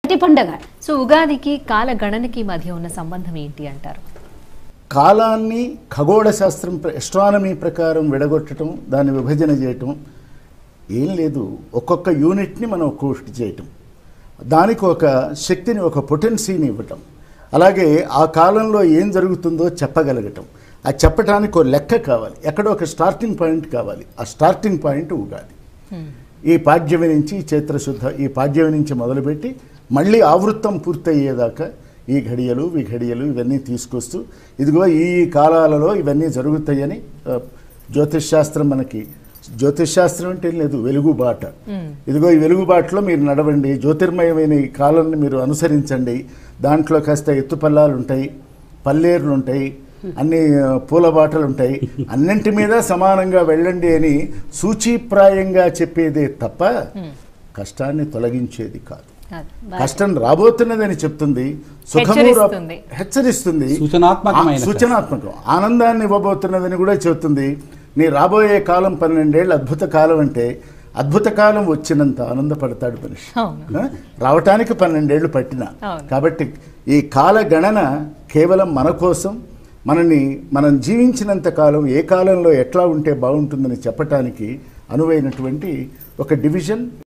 మొదటి పండగ సో ఉగాదికి కాల గణనకి మధ్య ఉన్న సంబంధం ఏంటి అంటారు కాలాన్ని ఖగోళ శాస్త్రం ఎస్ట్రానమీ ప్రకారం విడగొట్టడం దాన్ని విభజన చేయటం ఏం లేదు ఒక్కొక్క యూనిట్ని మనం ఒక్కొక్కటి చేయటం దానికి ఒక శక్తిని ఒక పొటెన్సీని ఇవ్వటం అలాగే ఆ కాలంలో ఏం జరుగుతుందో చెప్పగలగటం ఆ చెప్పటానికి ఒక లెక్క కావాలి ఎక్కడో ఒక స్టార్టింగ్ పాయింట్ కావాలి ఆ స్టార్టింగ్ పాయింట్ ఉగాది ఈ పాడ్యమి నుంచి చైత్రశుద్ధ ఈ పాడ్యమి నుంచి మొదలుపెట్టి మళ్ళీ ఆవృత్తం పూర్తయ్యేదాకా ఈ ఘడియలు ఈ ఘడియలు ఇవన్నీ తీసుకొస్తూ ఇదిగో ఈ ఈ కాలాలలో ఇవన్నీ జరుగుతాయని ఆ, జ్యోతిష్ శాస్త్రం మనకి జ్యోతిష్ శాస్త్రం అంటే ఏం లేదు వెలుగుబాట ఇదిగో ఈ వెలుగుబాటలో మీరు నడవండి జ్యోతిర్మయమైన ఈ కాలాన్ని మీరు అనుసరించండి దాంట్లో కాస్త ఎత్తుపల్లాలు ఉంటాయి పల్లేరులు ఉంటాయి అన్ని ఆ, పూల బాటలు ఉంటాయి అన్నింటి మీద సమానంగా వెళ్ళండి అని సూచీప్రాయంగా చెప్పేదే తప్ప కష్టాన్ని తొలగించేది కాదు కాదు. కష్టం రాబోతున్నదని చెప్తుంది సుఖము రా- హెచ్చరిస్తుంది. హెచ్చరిస్తుంది సూచనాత్మకమైన ఆ, సూచనాత్మకం ఆనందాన్ని ఇవ్వబోతున్నదని కూడా చెబుతుంది నీ రాబోయే కాలం పన్నెండేళ్ళు అద్భుత కాలం అంటే అద్భుత కాలం వచ్చినంత ఆనందపడతాడు మనిషి అవును ఆ? రావటానికి పన్నెండేళ్లు పట్టిన అవును. కాబట్టి ఈ కాల గణన కేవలం మన కోసం మనని మనం జీవించినంత కాలం ఏ కాలంలో ఎట్లా ఉంటే బాగుంటుందని చెప్పటానికి అనువైనటువంటి ఒక డివిజన్